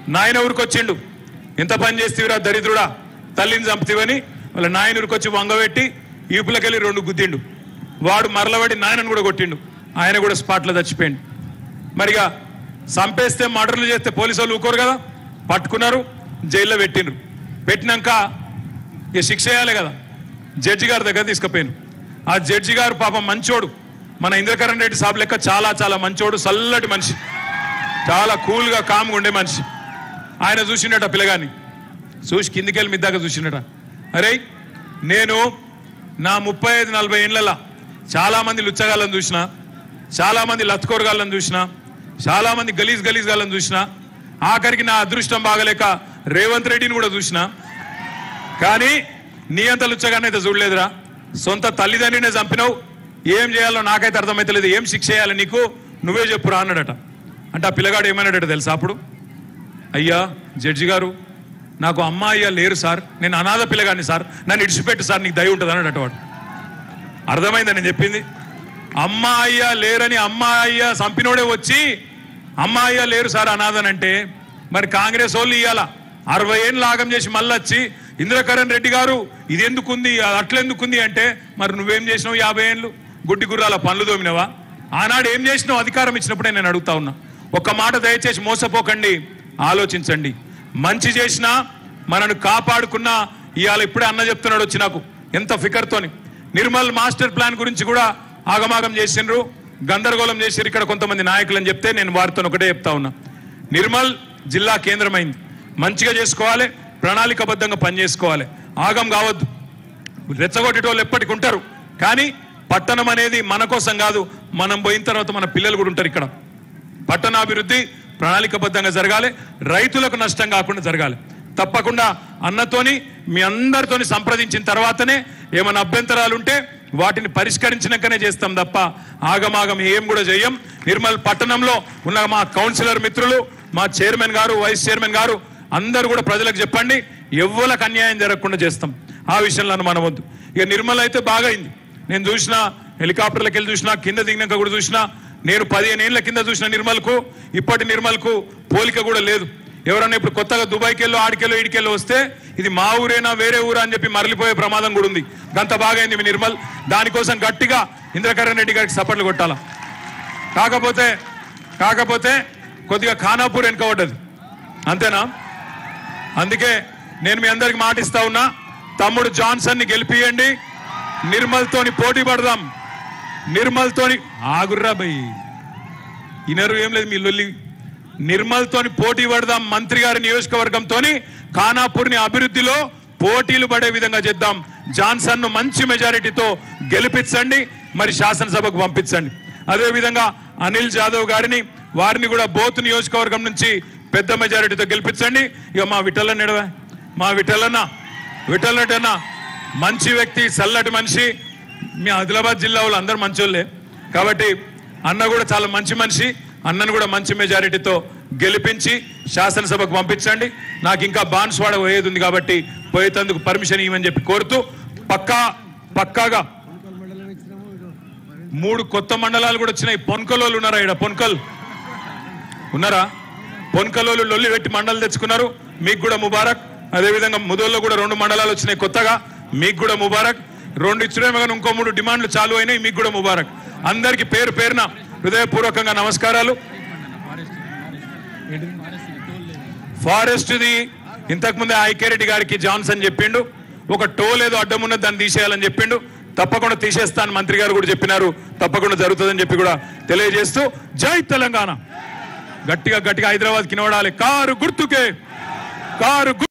నాయన ఊరికి వచ్చిండు ఎంత పని చేస్తేవిరా దరిద్రుడా తల్లిని చంపుతీవని వాళ్ళ నాయన ఊరికి వచ్చి వంగబెట్టి ఈపులకెళ్ళి రెండు గుద్దిండు వాడు మరలబడి నాయనను కూడా కొట్టిండు ఆయన కూడా స్పాట్లో చచ్చిపోయిండు మరిగా చంపేస్తే మర్డర్లు చేస్తే పోలీసు వాళ్ళు ఊకోరు కదా పట్టుకున్నారు జైల్లో పెట్టిండ్రు పెట్టినాక ఇక శిక్ష వేయాలి కదా జడ్జి గారి దగ్గర తీసుకుపోయాను ఆ జడ్జి గారు పాపం మంచోడు మన ఇంద్రకరణ్ రెడ్డి సాబ్ లెక్క చాలా చాలా మంచోడు చల్లటి మనిషి చాలా కూల్గా కామ్గా ఉండే మనిషి ఆయన చూసిండట పిల్లగాని చూసి కిందికెళ్ళి మీ దాకా చూసిండట అరే నేను నా ముప్పై ఐదు నలభై ఏళ్ళలా చాలా మంది లుచ్చగాళ్ళని చూసిన చాలా మంది లత్కోరగాళ్ళని చూసిన చాలా మంది గలీజ్ గలీజ్ గాళ్ళని చూసిన ఆఖరికి నా అదృష్టం బాగలేక రేవంత్ రెడ్డిని కూడా చూసిన కానీ నీ అంత లుచ్చగానే అయితే చూడలేదురా సొంత తల్లిదండ్రినే చంపినావు ఏం చేయాలో నాకైతే అర్థమైతలేదు ఏం శిక్ష చేయాలి నీకు నువ్వే చెప్పురా అన్నాడట అంటే ఆ పిల్లగాడు ఏమన్నాడట తెలుసా అప్పుడు అయ్యా జడ్జి గారు నాకు అమ్మ అయ్యా లేరు సార్ నేను అనాథ పిల్లగాని సార్ నన్ను ఇడిచిపెట్టు సార్ నీకు దయ ఉంటుంది అన్నాడట వాడు అర్థమైందా నేను చెప్పింది అమ్మ అయ్యా లేరని అమ్మ అయ్యా చంపినోడే వచ్చి అమ్మ అయ్యా లేరు సార్ అనాథనంటే మరి కాంగ్రెస్ వాళ్ళు ఇయ్యాల అరవై ఏళ్ళు లాగం చేసి మళ్ళీ వచ్చి ఇంద్రకరణ్ రెడ్డి గారు ఇది ఎందుకుంది అట్లెందుకుంది అంటే మరి నువ్వేం చేసినావు యాభై ఏళ్ళు గుడ్డి గుర్రాల పనులు దోమినవా ఆనాడు ఏం చేసినావు అధికారం ఇచ్చినప్పుడే నేను అడుగుతా ఉన్నా ఒక్క మాట దయచేసి మోసపోకండి ఆలోచించండి మంచి చేసినా మనను కాపాడుకున్నా ఇవాళ ఇప్పుడే అన్న చెప్తున్నాడు వచ్చి నాకు ఎంత ఫికర్తోని నిర్మల్ మాస్టర్ ప్లాన్ గురించి కూడా ఆగమాగం చేసిండ్రు గందరగోళం చేసిర్రు ఇక్కడ కొంతమంది నాయకులు అని చెప్తే నేను వారితో ఒకటే చెప్తా ఉన్నా నిర్మల్ జిల్లా కేంద్రమైంది మంచిగా చేసుకోవాలి ప్రణాళికబద్ధంగా పనిచేసుకోవాలి ఆగం కావద్దు రెచ్చగొట్టేటోళ్ళు ఎప్పటికి ఉంటారు కానీ పట్టణం అనేది మన కోసం కాదు మనం పోయిన తర్వాత మన పిల్లలు కూడా ఉంటారు ఇక్కడ పట్టణాభివృద్ధి ప్రణాళికబద్ధంగా జరగాలి రైతులకు నష్టం కాకుండా జరగాలి తప్పకుండా అన్నతోని మీ అందరితోని సంప్రదించిన తర్వాతనే ఏమైనా అభ్యంతరాలు ఉంటే వాటిని పరిష్కరించినాకనే చేస్తాం తప్ప ఆగమాగం ఏం కూడా చేయం నిర్మల్ పట్టణంలో ఉన్న మా కౌన్సిలర్ మిత్రులు మా చైర్మన్ గారు వైస్ చైర్మన్ గారు అందరూ కూడా ప్రజలకు చెప్పండి ఎవ్వలకు అన్యాయం జరగకుండా చేస్తాం ఆ విషయంలో అనుమానం ఇక నిర్మల్ అయితే బాగా అయింది నేను చూసిన హెలికాప్టర్లకు వెళ్ళి చూసినా కింద దిగినాక కూడా చూసినా నేను పదిహేను ఏళ్ళ కింద చూసిన నిర్మల్కు ఇప్పటి నిర్మల్కు పోలిక కూడా లేదు ఎవరన్నా ఇప్పుడు కొత్తగా దుబాయ్కి వెళ్ళో ఆడికెళ్ళో ఈడికెళ్ళో వస్తే ఇది మా ఊరేనా వేరే ఊరా అని చెప్పి మరలిపోయే ప్రమాదం కూడా ఉంది గంత బాగైంది మీ నిర్మల్ దానికోసం గట్టిగా ఇంద్రకరణ్ రెడ్డి గారికి సపోర్ట్లు కొట్టాలా కాకపోతే కాకపోతే కొద్దిగా ఖానాపూర్ వెనుకబడ్డది అంతేనా అందుకే నేను మీ అందరికి మాటిస్తా ఉన్నా తమ్ముడు జాన్సన్ ని గెలిపియండి నిర్మల్ తోని పోటీ పడదాం నిర్మల్ తోని ఆగుర్రా బయ్ ఇనరు ఏం లేదు మీ లొల్లి నిర్మల్ తోని పోటీ పడదాం మంత్రి గారి నియోజకవర్గంతో ఖానాపూర్ ని అభివృద్ధిలో పోటీలు పడే విధంగా చేద్దాం జాన్సన్ ను మంచి మెజారిటీతో గెలిపించండి మరి శాసనసభకు పంపించండి అదే విధంగా అనిల్ జాదవ్ గారిని వారిని కూడా బోత్ నియోజకవర్గం నుంచి పెద్ద మెజారిటీతో గెలిపించండి ఇక మా విఠలన్న ఎడవా మా విఠలన్న విఠలన్న మంచి వ్యక్తి చల్లటి మనిషి మీ ఆదిలాబాద్ జిల్లా వాళ్ళు అందరూ మంచోళ్ళే కాబట్టి అన్న కూడా చాలా మంచి మనిషి అన్నను కూడా మంచి మెజారిటీతో గెలిపించి శాసనసభకు పంపించండి నాకు ఇంకా బాన్స్వాడ పోయేది ఉంది కాబట్టి పోయేందుకు పర్మిషన్ ఇవ్వని చెప్పి కోరుతూ పక్కా పక్కాగా మూడు కొత్త మండలాలు కూడా వచ్చినాయి పొన్కలోళ్ళు ఉన్నారా ఇక్కడ పొన్కల్ ఉన్నారా పొన్కలోళ్ళు లొల్లి పెట్టి మండలు తెచ్చుకున్నారు మీకు కూడా ముబారక్ అదేవిధంగా ముదోల్లో కూడా రెండు మండలాలు వచ్చినాయి కొత్తగా మీకు కూడా ముబారక్ రెండు ఇచ్చినేమో కానీ ఇంకో మూడు డిమాండ్లు చాలు అయినాయి మీకు కూడా ముబారక్ అందరికి పేరు పేరున హృదయపూర్వకంగా నమస్కారాలు ఫారెస్ట్ ది ఇంతకు ముందే ఐకేరెడ్డి గారికి జాన్సన్ చెప్పిండు ఒక టోల్ ఏదో అడ్డం ఉన్నది దాన్ని తీసేయాలని చెప్పిండు తప్పకుండా తీసేస్తాను మంత్రి గారు కూడా చెప్పినారు తప్పకుండా జరుగుతుందని చెప్పి కూడా తెలియజేస్తూ జై తెలంగాణ గట్టిగా గట్టిగా హైదరాబాద్ కినవడాలి కారు గుర్తుకే కారు గు-